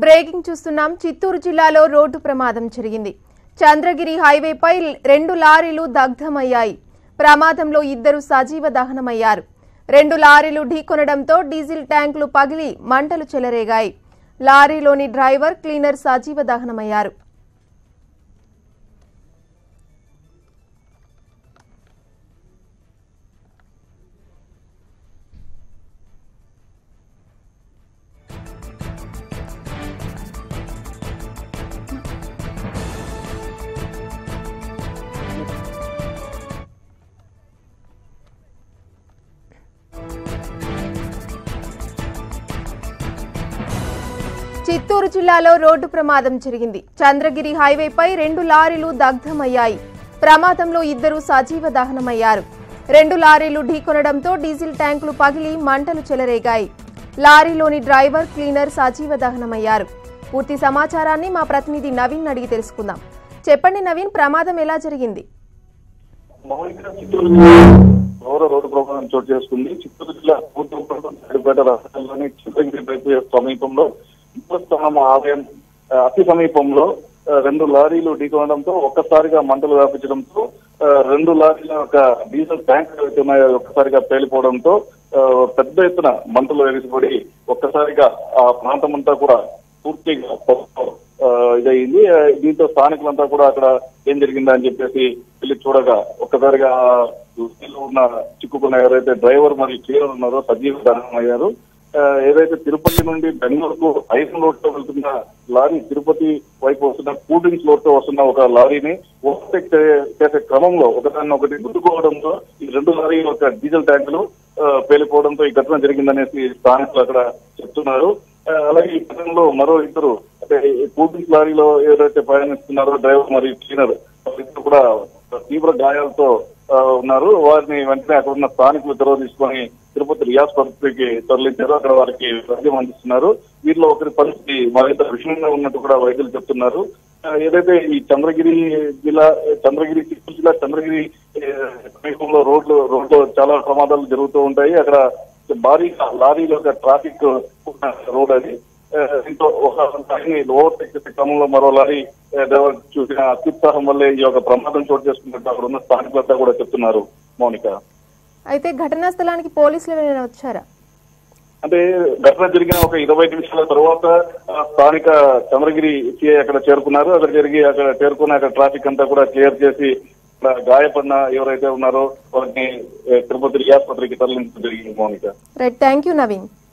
breaking చూస్తున్నాం చిత్తూరు జిల్లాలో road ప్రమాదం జరిగింది చంద్రగిరి హైవేపై రెండు లారీలు దగ్ధమయ్యాయి ప్రమాదంలో ఇద్దరు సజీవ దహనమయ్యారు రెండు లారీలు ఢీకొనడంతో డీజిల్ ట్యాంకులు పగిలి మంటలు చెలరేగాయి లారీలోని డ్రైవర్ క్లీనర్ సజీవ దహనమయ్యారు చిత్తూరు జిల్లాలో రోడ్డు ప్రమాదం జరిగింది చంద్రగిరి హైవేపై రెండు లారీలు దగ్ధమయ్యాయి ప్రమాదంలో ఇద్దరు సజీవ దహనమయ్యారు రెండు లారీలు ఢీకొనడంతో డీజిల్ ట్యాంకులు పగిలి మంటలు చెలరేగాయి లారీలోని డ్రైవర్ క్లీనర్ సజీవ దహనమయ్యారు పూర్తి సమాచారాన్ని మా ప్రతినిధి నవీన్ అడిగి తెలుసుకుందాం చెప్పండి నవీన్ ప్రమాదం ఎలా జరిగింది మౌలిక చిత్తూరు జిల్లా ఘోర రోడ్డు ప్రమాదం చోటు చేసుకుంది చిత్తూరు జిల్లా పూర్తిపేట రాష్ట్రంలోని చిత్తగిరి వైపు సమీపంలో స్థానం ఆలయం ఆ, అతి సమీపంలో ఆ, రెండు లారీలు ఢీకొనడంతో ఒక్కసారిగా మంటలు వ్యాపించడంతో ఆ, రెండు లారీల యొక్క డీజిల్ ట్యాంక్ ఏవైతే ఉన్నాయో ఒక్కసారిగా పేలిపోవడంతో ఆ, పెద్ద ఎత్తున మంటలు ఎగిసిపడి ఒక్కసారిగా ఆ ప్రాంతం అంతా కూడా పూర్తిగా పొగతో, ఆ, ఇదయింది ఆ, దీంతో స్థానికులంతా కూడా అక్కడ ఏం జరిగిందా అని చెప్పేసి వెళ్ళి చూడగా ఒక్కసారిగా ఆ లారీలో ఉన్న చిక్కుకున్న ఎవరైతే డ్రైవర్ మరియు క్లీనర్ ఉన్నారో సజీవ దహనం అయ్యారు ఆ, ఏదైతే తిరుపతి నుండి బెంగళూరుకు ఐరన్ రోడ్ తో వెళ్తున్న లారీ తిరుపతి వైపు వస్తున్న కూల్ డ్రింక్స్ లోడ్ తో వస్తున్న ఒక లారీని ఓవర్టేక్ చే- చేసే క్రమంలో ఒకదాన్ని ఒకటి గుద్దుకోవడంతో ఈ రెండు లారీ యొక్క డీజిల్ ట్యాంకులు ఆ, పేలిపోవడంతో ఈ ఘటన జరిగిందనేసి స్థానికులు అక్కడ చెప్తున్నారు ఆ, అలాగే ఈ ఘటనలో మరో ఇద్దరు అంటే ఈ కూల్ డ్రింక్స్ లారీలో ఎవరైతే ప్రయాణిస్తున్నారో డ్రైవర్ మరియు క్లీనర్ వాళ్ళిద్దరు కూడా తీవ్ర గాయాలతో ఆ, ఉన్నారు వారిని వెంటనే అక్కడ ఉన్న స్థానికులు చొరవ తీసుకొని తిరుపతి రియాజ్ పరిస్థితికి తరలించారు అక్కడ వారికి వైద్యం అందిస్తున్నారు వీరిలో ఒకరి పరిస్థితి మరింత విషమంగా ఉన్నట్టు కూడా వైద్యులు చెప్తున్నారు ఆ, ఏదైతే ఈ చంద్రగిరి జిల్లా చంద్రగిరి చిత్తూరు జిల్లా చంద్రగిరి ఏ, సమీపంలో రోడ్లు రోడ్లు చాలా ప్రమాదాలు జరుగుతూ ఉంటాయి అక్కడ భారీగా లారీల యొక్క ట్రాఫిక్ ఉన్న రోడ్ అది ఆ, దీంతో ఒక లారీని ఓవర్టేక్ చేసే క్రమంలో మరో లారీ ఆ, డ్రైవర్ చూసిన అత్యుత్సాహం వల్లే ఈ యొక్క ప్రమాదం చోటు చేసుకున్నట్టు అక్కడ ఉన్న స్థానికులంతా కూడా చెప్తున్నారు మౌనిక అయితే ఘటనా స్థలానికి పోలీసులు ఏమైనా వచ్చారా అంటే ఘటన జరిగిన ఒక ఇరవై నిమిషాల తర్వాత ఆ, స్థానిక చంద్రగిరి సిఐ అక్కడ చేరుకున్నారు అక్కడ జరిగి అక్కడ చేరుకున్న అక్కడ ట్రాఫిక్ అంతా కూడా క్లియర్ చేసి అక్కడ గాయపడిన ఎవరైతే ఉన్నారో వారిని ఏ, తిరుపతి ఆసుపత్రికి తరలించడం జరిగింది Mounika right thank you Naveen